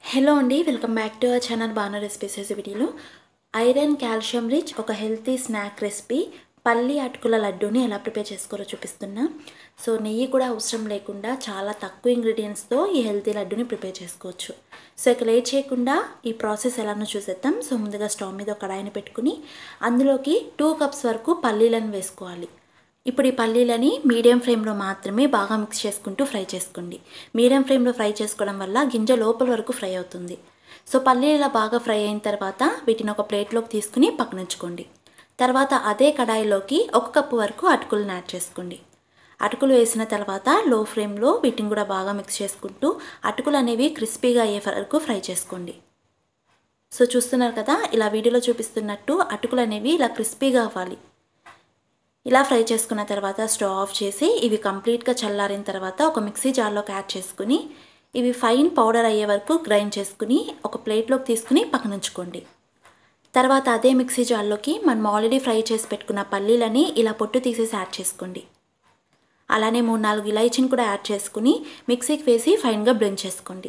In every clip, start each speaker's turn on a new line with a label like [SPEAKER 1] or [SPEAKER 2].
[SPEAKER 1] hello అండి welcome back to our channel బాగా recipes వీడియోలో ఐరన్ కాల్షియం రిచ్ ఒక హెల్తీ స్నాక్ రెసిపీ పల్లి అటుకుల లడ్డూని ఎలా ప్రిపేర్ చేసుకోవాలో చూపిస్తున్నా సో నెయ్యి కూడా అవసరం లేకుండా చాలా తక్కువ ఇంగ్రీడియంట్స్తో ఈ హెల్తీ లడ్డూని ప్రిపేర్ చేసుకోవచ్చు సో ఇక లేట్ చేయకుండా ఈ ప్రాసెస్ ఎలానో చూసేద్దాం సో ముందుగా స్టవ్ మీద ఒక కడాయిని పెట్టుకుని అందులోకి టూ కప్స్ వరకు పల్లీలను వేసుకోవాలి ఇప్పుడు ఈ పల్లీలని మీడియం ఫ్లేమ్లో మాత్రమే బాగా మిక్స్ చేసుకుంటూ ఫ్రై చేసుకోండి మీడియం ఫ్లేమ్లో ఫ్రై చేసుకోవడం వల్ల గింజ లోపల వరకు ఫ్రై అవుతుంది సో పల్లీలు ఇలా బాగా ఫ్రై అయిన తర్వాత వీటిని ఒక ప్లేట్లోకి తీసుకుని పక్కనుంచుకోండి తర్వాత అదే కడాయిలోకి ఒక కప్పు వరకు అటుకులను యాడ్ చేసుకోండి అటుకులు వేసిన తర్వాత లో ఫ్లేమ్లో వీటిని కూడా బాగా మిక్స్ చేసుకుంటూ అటుకులు అనేవి క్రిస్పీగా అయ్యే వరకు ఫ్రై చేసుకోండి సో చూస్తున్నారు కదా ఇలా వీడియోలో చూపిస్తున్నట్టు అటుకులు అనేవి ఇలా క్రిస్పీగా అవ్వాలి ఇలా ఫ్రై చేసుకున్న తర్వాత స్టవ్ ఆఫ్ చేసి ఇవి కంప్లీట్గా చల్లారిన తర్వాత ఒక మిక్సీ జార్లోకి యాడ్ చేసుకుని ఇవి ఫైన్ పౌడర్ అయ్యే వరకు గ్రైండ్ చేసుకుని ఒక ప్లేట్లోకి తీసుకుని పక్కనుంచుకోండి తర్వాత అదే మిక్సీ జార్లోకి మనం ఆల్రెడీ ఫ్రై చేసి పెట్టుకున్న పల్లీలని ఇలా పొట్టు తీసేసి యాడ్ చేసుకోండి అలానే మూడు నాలుగు ఇలాచీని కూడా యాడ్ చేసుకుని మిక్సీకి వేసి ఫైన్గా బ్లెండ్ చేసుకోండి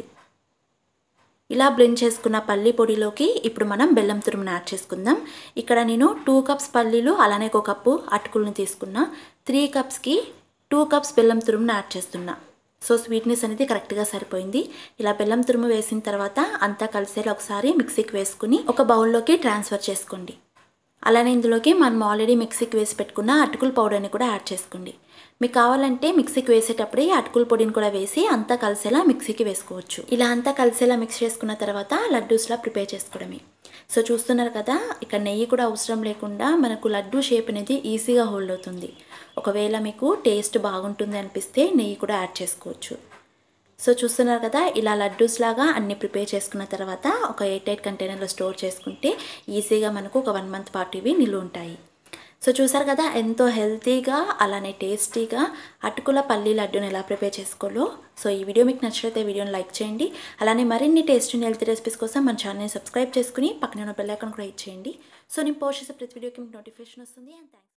[SPEAKER 1] ఇలా బ్లెండ్ చేసుకున్న పల్లి పొడిలోకి ఇప్పుడు మనం బెల్లం తురుమును యాడ్ చేసుకుందాం ఇక్కడ నేను టూ కప్స్ పల్లీలు అలానే ఒక కప్పు అటుకులను తీసుకున్నా త్రీ కప్స్కి టూ కప్స్ బెల్లం తురుమును యాడ్ చేస్తున్నా సో స్వీట్నెస్ అనేది కరెక్ట్గా సరిపోయింది ఇలా బెల్లం తురుము వేసిన తర్వాత అంతా కలిసేలా ఒకసారి మిక్సీకి వేసుకుని ఒక బౌల్లోకి ట్రాన్స్ఫర్ చేసుకోండి అలానే ఇందులోకి మనం ఆల్రెడీ మిక్సీకి వేసి పెట్టుకున్న అటుకుల పౌడర్ని కూడా యాడ్ చేసుకోండి మీకు కావాలంటే మిక్సీకి వేసేటప్పుడే అటుకుల పొడిని కూడా వేసి అంతా కలిసేలా మిక్సీకి వేసుకోవచ్చు ఇలా అంతా కలిసేలా మిక్స్ చేసుకున్న తర్వాత లడ్డూస్లా ప్రిపేర్ చేసుకోవడమే సో చూస్తున్నారు కదా ఇక్కడ నెయ్యి కూడా అవసరం లేకుండా మనకు లడ్డూ షేప్ అనేది ఈజీగా హోల్డ్ అవుతుంది ఒకవేళ మీకు టేస్ట్ బాగుంటుంది అనిపిస్తే నెయ్యి కూడా యాడ్ చేసుకోవచ్చు సో చూస్తున్నారు కదా ఇలా లడ్డూస్ లాగా అన్ని ప్రిపేర్ చేసుకున్న తర్వాత ఒక ఎయిట్ ఎయిట్ కంటైనర్లో స్టోర్ చేసుకుంటే ఈజీగా మనకు ఒక వన్ మంత్ పాటు ఇవి నిలువ ఉంటాయి సో చూసారు కదా ఎంతో హెల్తీగా అలానే టేస్టీగా అటుకుల పల్లి లడ్డూని ఎలా ప్రిపేర్ చేసుకోవాలో సో ఈ వీడియో మీకు నచ్చినట్లయితే వీడియోని లైక్ చేయండి అలానే మరిన్ని టేస్ట్ హెల్తీ రెసిపీస్ కోసం మన ఛానల్ని సబ్స్క్రైబ్ చేసుకుని పక్కన ఉన్న బెల్ ఐకాన్ కూడా ఇచ్చేయండి సో నేను పోస్ట్ చేసే ప్రతి వీడియోకి మీకు నోటిఫికేషన్ వస్తుంది అండ్ థ్యాంక్స్